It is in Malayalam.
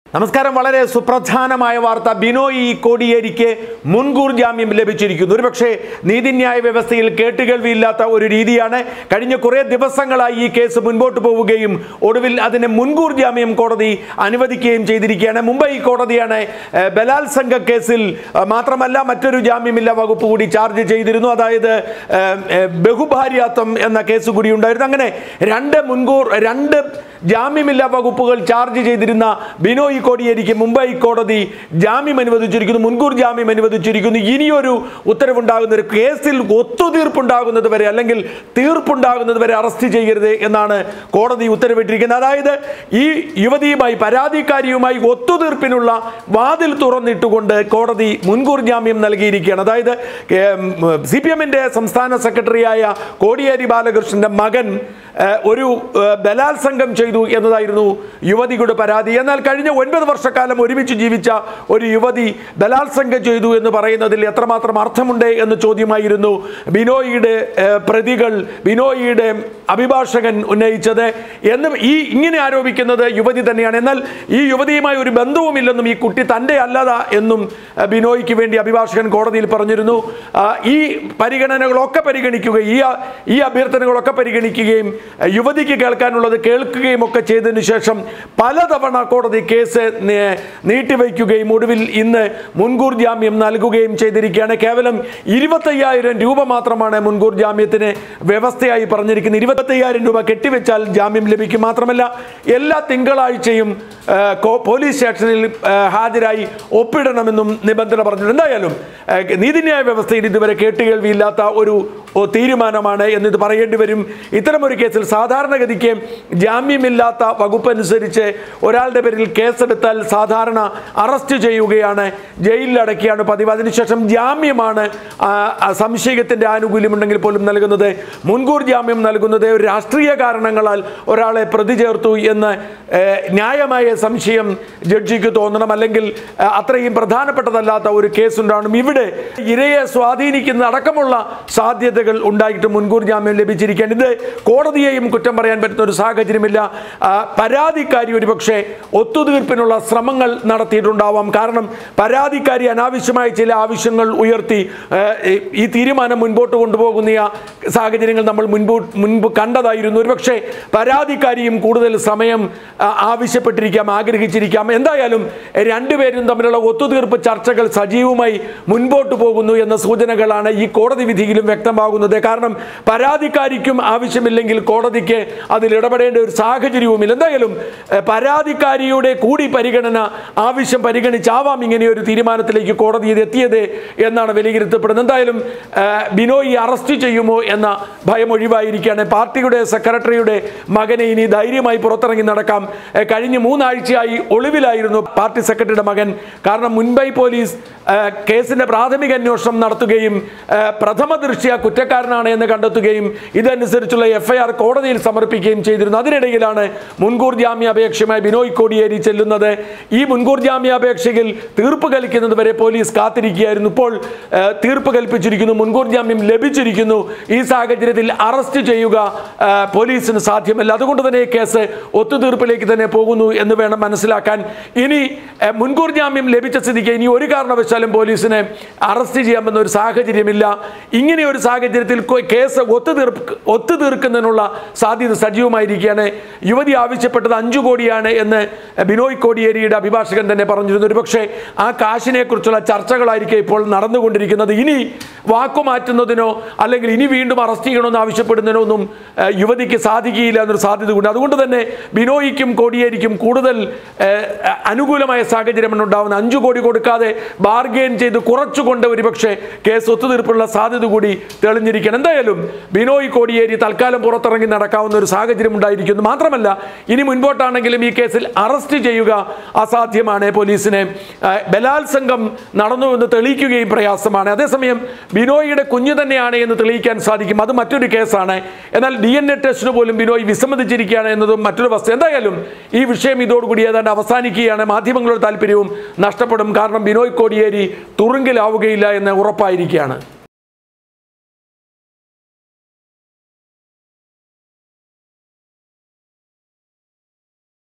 നമസ്കാരം വളരെ സുപ്രധാനമായ വാർത്ത ബിനോയ് കോടിയേരിക്ക് മുൻകൂർ ജാമ്യം ലഭിച്ചിരിക്കുന്നു ഒരുപക്ഷെ നീതിന്യായ വ്യവസ്ഥയിൽ കേട്ടുകേൾവിയില്ലാത്ത ഒരു രീതിയാണ് കഴിഞ്ഞ കുറേ ദിവസങ്ങളായി ഈ കേസ് മുൻപോട്ട് പോവുകയും ഒടുവിൽ അതിന് മുൻകൂർ ജാമ്യം കോടതി അനുവദിക്കുകയും ചെയ്തിരിക്കുകയാണ് മുംബൈ കോടതിയാണ് ഏഹ്, ബലാത്സംഗ കേസിൽ ഏഹ്, മാത്രമല്ല മറ്റൊരു ജാമ്യമില്ല വകുപ്പ് കൂടി ചാർജ് ചെയ്തിരുന്നു അതായത് ഏഹ്, ഏഹ്, ബഹുഭാര്യാത്വം എന്ന കേസ് കൂടി ഉണ്ടായിരുന്നു അങ്ങനെ രണ്ട് മുൻകൂർ രണ്ട് ജാമ്യമില്ലാ വകുപ്പുകൾ ചാർജ് ചെയ്തിരുന്ന ബിനോയ് കോടിയേരിക്ക് മുംബൈ കോടതി ജാമ്യം അനുവദിച്ചിരിക്കുന്നു മുൻകൂർ ജാമ്യം അനുവദിച്ചിരിക്കുന്നു ഇനിയൊരു ഉത്തരവുണ്ടാകുന്ന ഒരു കേസിൽ ഒത്തുതീർപ്പുണ്ടാകുന്നത് വരെ അല്ലെങ്കിൽ തീർപ്പുണ്ടാകുന്നത് വരെ അറസ്റ്റ് ചെയ്യരുത് എന്നാണ് കോടതി ഉത്തരവിട്ടിരിക്കുന്നത് അതായത് ഈ യുവതിയുമായി പരാതിക്കാരിയുമായി ഒത്തുതീർപ്പിനുള്ള വാതിൽ തുറന്നിട്ടുകൊണ്ട് കോടതി മുൻകൂർ ജാമ്യം നൽകിയിരിക്കുകയാണ് അതായത് സി പി എമ്മിൻ്റെ സംസ്ഥാന സെക്രട്ടറിയായ കോടിയേരി ബാലകൃഷ്ണന്റെ മകൻ ഏഹ്, ഒരു ഏഹ്, ബലാത്സംഗം ചെയ്തു എന്നതായിരുന്നു യുവതിയുടെ പരാതി എന്നാൽ കഴിഞ്ഞ ഒൻപത് വർഷക്കാലം ഒരുമിച്ച് ജീവിച്ച ഒരു യുവതി ബലാത്സംഗം ചെയ്തു എന്ന് പറയുന്നതിൽ എത്രമാത്രം അർത്ഥമുണ്ട് എന്ന ചോദ്യമായിരുന്നു ബിനോയിയുടെ ഏഹ്, പ്രതികൾ ബിനോയിയുടെ അഭിഭാഷകൻ ഉന്നയിച്ചത് എന്നും ഈ ഇങ്ങനെ ആരോപിക്കുന്നത് യുവതി തന്നെയാണ് എന്നാൽ ഈ യുവതിയുമായി ഒരു ബന്ധവുമില്ലെന്നും ഈ കുട്ടി തൻ്റെ അല്ലത എന്നും ഏഹ്, ബിനോയിക്ക് വേണ്ടി അഭിഭാഷകൻ കോടതിയിൽ പറഞ്ഞിരുന്നു ആ, ഈ പരിഗണനകളൊക്കെ പരിഗണിക്കുകയും ഈ ഈ അഭ്യർത്ഥനകളൊക്കെ പരിഗണിക്കുകയും ഏഹ്, യുവതിക്ക് കേൾക്കാനുള്ളത് കേൾക്കുകയും ഒക്കെ ചെയ്തതിനു ശേഷം പലതവണ കോടതി കേസ് നി- നീട്ടിവെക്കുകയും ഒടുവിൽ ഇന്ന് മുൻകൂർ ജാമ്യം നൽകുകയും ചെയ്തിരിക്കുകയാണ് കേവലം ഇരുപത്തയ്യായിരം രൂപ മാത്രമാണ് മുൻകൂർ ജാമ്യത്തിന് വ്യവസ്ഥയായി പറഞ്ഞിരിക്കുന്നത് ഇരുപത്തയ്യായിരം രൂപ കെട്ടിവെച്ചാൽ ജാമ്യം ലഭിക്കും മാത്രമല്ല എല്ലാ തിങ്കളാഴ്ചയും ഏഹ്, കോ- പോലീസ് സ്റ്റേഷനിൽ ഏഹ്, ഹാജരായി ഒപ്പിടണമെന്നും നിബന്ധന പറഞ്ഞിട്ടുണ്ട് എന്തായാലും ഏഹ്, നീതിന്യായ വ്യവസ്ഥയിൽ ഇതുവരെ കേട്ടുകേൾവിയില്ലാത്ത ഒരു ഓ, തീരുമാനമാണ് എന്നിത് പറയേണ്ടി വരും ഇത്തരമൊരു കേസിൽ സാധാരണഗതിക്ക് ജാമ്യമില്ലാത്ത വകുപ്പ് അനുസരിച്ച് ഒരാളുടെ പേരിൽ കേസെടുത്താൽ സാധാരണ അറസ്റ്റ് ചെയ്യുകയാണ് ജയിലിലടക്കിയാണ് പതിവ് അതിനുശേഷം ജാമ്യമാണ് ആ, ആ, സംശയത്തിന്റെ ആനുകൂല്യമുണ്ടെങ്കിൽ പോലും നൽകുന്നത് മുൻകൂർ ജാമ്യം നൽകുന്നത് ഒരു രാഷ്ട്രീയ കാരണങ്ങളാൽ ഒരാളെ പ്രതി ചേർത്തു എന്ന് ഏഹ്, ന്യായമായ സംശയം ജഡ്ജിക്ക് തോന്നണം അല്ലെങ്കിൽ ആ, അത്രയും പ്രധാനപ്പെട്ടതല്ലാത്ത ഒരു കേസ് ഉണ്ടാവണം ഇവിടെ ഇരയെ സ്വാധീനിക്കുന്ന അടക്കമുള്ള സാധ്യതകൾ ഉണ്ടായിട്ട് മുൻകൂർ ജാമ്യം ലഭിച്ചിരിക്കുകയാണ് ഇത് കോടതിയെയും കുറ്റം പറയാൻ പറ്റുന്ന ഒരു സാഹചര്യമില്ല ആ, പരാതിക്കാരി ഒരുപക്ഷെ ഒത്തുതീർപ്പിനുള്ള ശ്രമങ്ങൾ നടത്തിയിട്ടുണ്ടാവാം കാരണം പരാതിക്കാരി അനാവശ്യമായ ചില ആവശ്യങ്ങൾ ഉയർത്തി ആ, ഈ- ഈ തീരുമാനം മുൻപോട്ട് കൊണ്ടുപോകുന്ന ആ സാഹചര്യങ്ങൾ നമ്മൾ മുൻപ് മുൻപ് കണ്ടതായിരുന്നു ഒരുപക്ഷെ പരാതിക്കാരിയും കൂടുതൽ സമയം ആ, ആവശ്യപ്പെട്ടിരിക്കാം ആഗ്രഹിച്ചിരിക്കാം എന്തായാലും രണ്ടുപേരും തമ്മിലുള്ള ഒത്തുതീർപ്പ് ചർച്ചകൾ സജീവമായി മുൻപോട്ട് പോകുന്നു എന്ന സൂചനകളാണ് ഈ കോടതി വിധിയിലും വ്യക്തമാകുന്നത് കാരണം പരാതിക്കാരിക്കും ആവശ്യമില്ലെങ്കിൽ കോടതിക്ക് അതിൽ ഇടപെടേണ്ട ഒരു സാഹചര്യവുമില്ല എന്തായാലും ഏഹ്, പരാതിക്കാരിയുടെ കൂടി പരിഗണന ആവശ്യം പരിഗണിച്ചാവാം ഇങ്ങനെ ഒരു തീരുമാനത്തിലേക്ക് കോടതി ഇത് എത്തിയത് എന്നാണ് വിലയിരുത്തപ്പെടുന്നത് എന്തായാലും ഏഹ്, ബിനോയി അറസ്റ്റ് ചെയ്യുമോ എന്ന ഭയം ഒഴിവായിരിക്കുകയാണ് പാർട്ടിയുടെ സെക്രട്ടറിയുടെ മകനെ ഇനി ധൈര്യമായി പുറത്തിറങ്ങി നടക്കാം ഏഹ്, കഴിഞ്ഞ മൂന്നാഴ്ചയായി ഒളിവിലായിരുന്നു പാർട്ടി സെക്രട്ടറിയുടെ മകൻ കാരണം മുൻപൈ പോലീസ് ഏഹ്, കേസിന്റെ പ്രാഥമിക അന്വേഷണം നടത്തുകയും ഏഹ്, പ്രഥമ ദൃഷ്ട്യ കുറ്റക്കാരനാണ് എന്ന് കണ്ടെത്തുകയും ഇതനുസരിച്ചുള്ള എഫ്ഐആർ കോടതിയിൽ സമർപ്പിക്കുകയും ചെയ്തിരുന്നു അതിനിടയിലാണ് മുൻകൂർ ജാമ്യാപേക്ഷയുമായി ബിനോയ് കോടിയേരി ചെല്ലുന്നത് ഈ മുൻകൂർ ജാമ്യാപേക്ഷയിൽ തീർപ്പ് കൽക്കുന്നത് വരെ പോലീസ് കാത്തിരിക്കുകയായിരുന്നു ഇപ്പോൾ ഏഹ്, തീർപ്പ് കൽപ്പിച്ചിരിക്കുന്നു മുൻകൂർ ജാമ്യം ലഭിച്ചിരിക്കുന്നു ഈ സാഹചര്യത്തിൽ അറസ്റ്റ് ചെയ്യുക ഏഹ്, പോലീസിന് സാധ്യമല്ല അതുകൊണ്ട് തന്നെ ഈ കേസ് ഒത്തുതീർപ്പിലേക്ക് തന്നെ പോകുന്നു എന്ന് വേണം മനസ്സിലാക്കാൻ ഇനി ഏഹ്, മുൻകൂർ ജാമ്യം ലഭിച്ച സ്ഥിതിക്ക് ഇനി ഒരു കാരണവശാലും പോലീസിനെ അറസ്റ്റ് ചെയ്യാമെന്ന ഒരു സാഹചര്യമില്ല ഇങ്ങനെ ഒരു സാഹചര്യത്തിൽ കൊ- കേസ് ഒത്തുതീർക്ക് ഒത്തുതീർക്കുന്നതിനുള്ള സാധ്യത സജീവമായിരിക്കുകയാണ് യുവതി ആവശ്യപ്പെട്ടത് അഞ്ചു കോടിയാണ് എന്ന് ബിനോയ് കോടിയേരിയുടെ അഭിഭാഷകൻ തന്നെ പറഞ്ഞിരുന്നു ഒരുപക്ഷെ ആ കാശിനെ കുറിച്ചുള്ള ചർച്ചകളായിരിക്കും ഇപ്പോൾ നടന്നുകൊണ്ടിരിക്കുന്നത് ഇനി വാക്കുമാറ്റുന്നതിനോ അല്ലെങ്കിൽ ഇനി വീണ്ടും അറസ്റ്റ് ചെയ്യണമെന്ന് ആവശ്യപ്പെടുന്നതിനോ ഒന്നും ഏഹ്, യുവതിക്ക് സാധിക്കുകയില്ല എന്നൊരു സാധ്യത ഉണ്ട് അതുകൊണ്ട് തന്നെ ബിനോയിക്കും കോടിയേരിക്കും കൂടുതൽ ഏഹ്, അനുകൂലമായ സാഹചര്യമാണ് ഉണ്ടാവുന്നത് അഞ്ചു കോടി കൊടുക്കാതെ ബാർഗെയിൻ ചെയ്ത് കുറച്ചുകൊണ്ട് ഒരുപക്ഷെ കേസ് ഒത്തുതീർപ്പുള്ള സാധ്യത കൂടി തെളിഞ്ഞിരിക്കണം എന്തായാലും ബിനോയ് കോടിയേരി തൽക്കാലം പുറത്തിറങ്ങി നടക്കാവുന്ന ഒരു സാഹചര്യം ഉണ്ടായിരിക്കുന്നു മാത്രമല്ല ഇനി മുൻപോട്ടാണെങ്കിലും ഈ കേസിൽ അറസ്റ്റ് ചെയ്യുക അസാധ്യമാണ് പോലീസിനെ ആ, ബലാത്സംഗം നടന്നു എന്ന് തെളിയിക്കുകയും പ്രയാസമാണ് അതേസമയം ബിനോയിയുടെ കുഞ്ഞു തന്നെയാണ് എന്ന് തെളിയിക്കാൻ സാധിക്കും അത് മറ്റൊരു കേസാണ് എന്നാൽ ഡി എൻ എ ടെസ്റ്റിന് പോലും ബിനോയ് വിസമ്മതിച്ചിരിക്കുകയാണ് എന്നതും മറ്റൊരു വസ്തു എന്തായാലും ഈ വിഷയം ഇതോടുകൂടി ഏതാണ്ട് അവസാനിക്കുകയാണ് മാധ്യമങ്ങളുടെ താല്പര്യവും നഷ്ടപ്പെടും കാരണം ബിനോയ് കോടിയേരി തുറുങ്കിലാവുകയില്ല എന്ന് ഉറപ്പായിരിക്കുകയാണ്